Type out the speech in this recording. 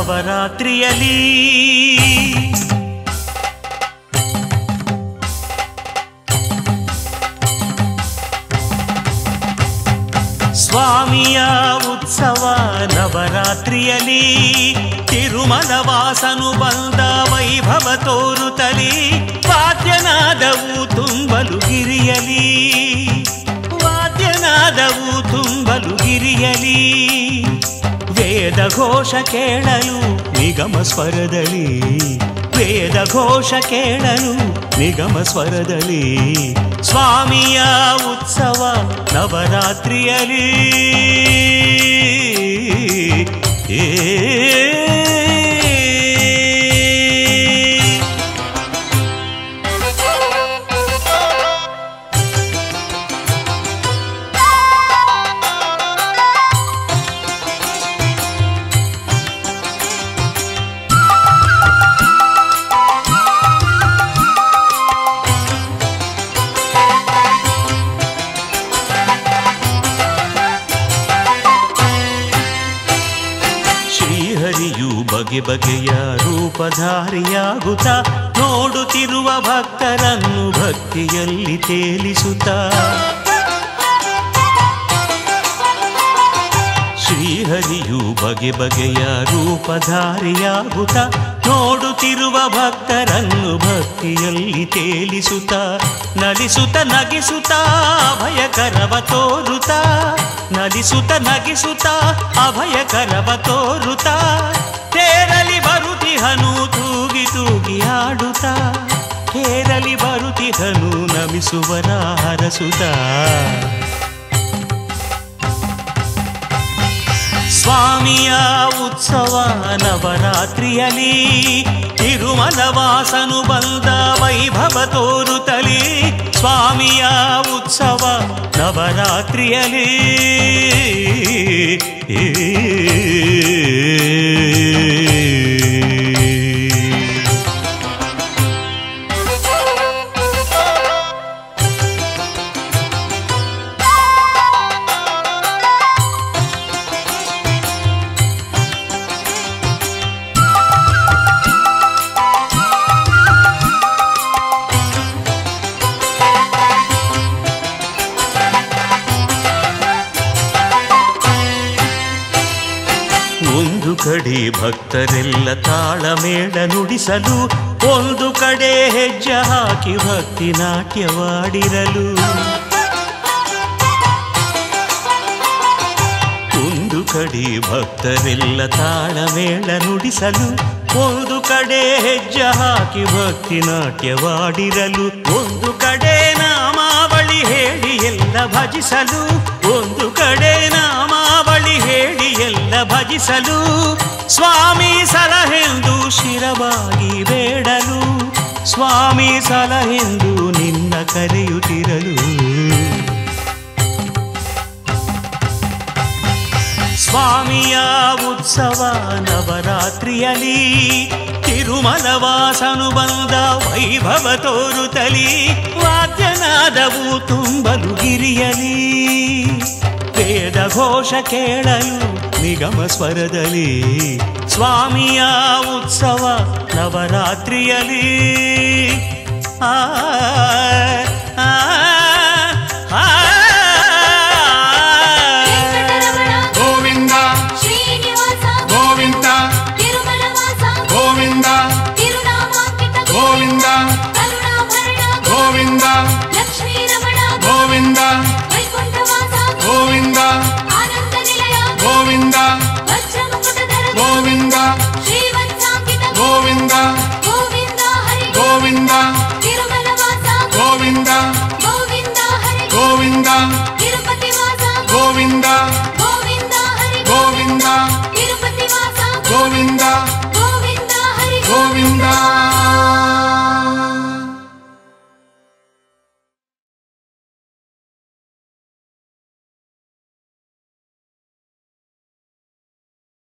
ನವರಾತ್ರಿಯಲಿ ಸ್ವಾಮಿಯ ಉತ್ಸವ ನವರಾತ್ರಿಯಲಿ ತಿರುಮಲ ವಾಸನು ಬಂದ ವೈಭವ ತೋರುತ್ತಲಿ ವಾದ್ಯನಾದವು ತುಂಬಲು ಗಿರಿಯಲಿ ವಾದ್ಯನಾದವು ತುಂಬಲು ಗಿರಿಯಲಿ ವೇದ ಘೋಷ ಕೇಳಲು ನಿಗಮ ಸ್ವರದಲ್ಲಿ ವೇದ ಘೋಷ ಕೇಳಲು ನಿಗಮ ಸ್ವರದಲ್ಲಿ ಸ್ವಾಮಿಯ ಉತ್ಸವ ನವರಾತ್ರಿಯಲಿ ಏ ಶ್ರೀಹರಿಯು ಬಗೆ ಬಗೆಯ ರೂಪಧಾರಿಯಾಗುತ್ತ ನೋಡುತ್ತಿರುವ ಭಕ್ತರನ್ನು ಭಕ್ತಿಯಲ್ಲಿ ತೇಲಿಸುತ್ತ ಶ್ರೀಹರಿಯು ಬಗೆ ಬಗೆಯ ರೂಪಧಾರಿಯಾಗುತ್ತ ನೋಡುತ್ತಿರುವ ಭಕ್ತರನ್ನು ಭಕ್ತಿಯಲ್ಲಿ ತೇಲಿಸುತ್ತ ನಲಿಸುತ್ತ ನಗಿಸುತ್ತ ಅಭಯಕರವ ತೋರುತ್ತ ನಲಿಸುತ್ತ ನಗಿಸುತ್ತ ಅಭಯಕರವ ತೋರುತ್ತ ತೇರಲಿ ಬರುತಿಹನು ತೂಗಿ ತೂಗಿ ಆಡುತ್ತ ತೇರಲಿ ಬರುತಿಹನು ನಮಿಸುವನ ಹರಸುತ್ತ ಸ್ವಾಮಿಯ ಉತ್ಸವ ನವರಾತ್ರಿಯಲಿ ತಿರುಮಲ ವಾಸನು ಬಂದ ವೈಭವ ತೋರುತ್ತಲಿ ಸ್ವಾಮಿಯ ಉತ್ಸವ ನವರಾತ್ರಿಯಲಿ ಒಂದು ಕಡೆ ಭಕ್ತರೆಲ್ಲ ತಾಳಮೇಳ ನುಡಿಸಲು ಒಂದು ಕಡೆ ಹೆಜ್ಜೆ ಹಾಕಿ ಭಕ್ತಿ ನಾಟ್ಯವಾಡಿರಲು ಒಂದು ಕಡೆ ಭಕ್ತರೆಲ್ಲ ತಾಳಮೇಳ ನುಡಿಸಲು ಒಂದು ಕಡೆ ಹೆಜ್ಜೆ ಹಾಕಿ ಭಕ್ತಿ ನಾಟ್ಯವಾಡಿರಲು ಒಂದು ಕಡೆ ನಾಮಾವಳಿ ಹೇಳಿ ಎಲ್ಲ ಭಜಿಸಲು ಒಂದು ಕಡೆ ನಾಮಾವಳಿ ಹೇಳಿ ಎಲ್ಲ ಭಜಿಸಲು ಸ್ವಾಮಿ ಸಲಹೆಂದು ಶಿರವಾಗಿ ಬೇಡಲು ಸ್ವಾಮಿ ಸಲಹೆಂದು ನಿನ್ನ ಕರೆಯುತ್ತಿರಲು ಸ್ವಾಮಿಯ ಉತ್ಸವ ನವರಾತ್ರಿಯಲಿ ತಿರುಮಲ ವಾಸನು ಬಂದ ವೈಭವ ತೋರುತ್ತಲಿ ವಾದ್ಯನಾದವು ತುಂಬಲು ಗಿರಿಯಲಿ ವೇದ ಘೋಷ ಕೇಳಲು ನಿಗಮ ಸ್ವರದಲ್ಲಿ ಸ್ವಾಮಿಯ ಉತ್ಸವ ನವರಾತ್ರಿಯಲಿ ಆ ಆ, ಆ, ಆ. ವೆಂಕಟರಮಣ ಗೋವಿಂದ ಶ್ರೀನಿವಾಸ ಗೋವಿಂದ ತಿರುಮಲವಾಸ ಗೋವಿಂದ ತಿರುನಾಮಾಂಕಿತ ಗೋವಿಂದ ಕರುಣಾಭರಣ ಗೋವಿಂದ ಲಕ್ಷ್ಮೀರಮಣ ಗೋವಿಂದ ವೈಕುಂಠವಾಸ ಗೋವಿಂದ ಆನಂದ ನಿಲಯ ಗೋವಿಂದ ವಜ್ರಮುಕುಟಧರ ಗೋವಿಂದ ಶ್ರೀವತ್ಸಾಂಕಿತ ಗೋವಿಂದ ಗೋವಿಂದ ಹರಿ ಗೋವಿಂದ ತಿರುಮಲವಾಸ ಗೋವಿಂದ ಗೋವಿಂದ ಹರಿ ಗೋವಿಂದ ತಿರುಪತಿವಾಸ ಗೋವಿಂದ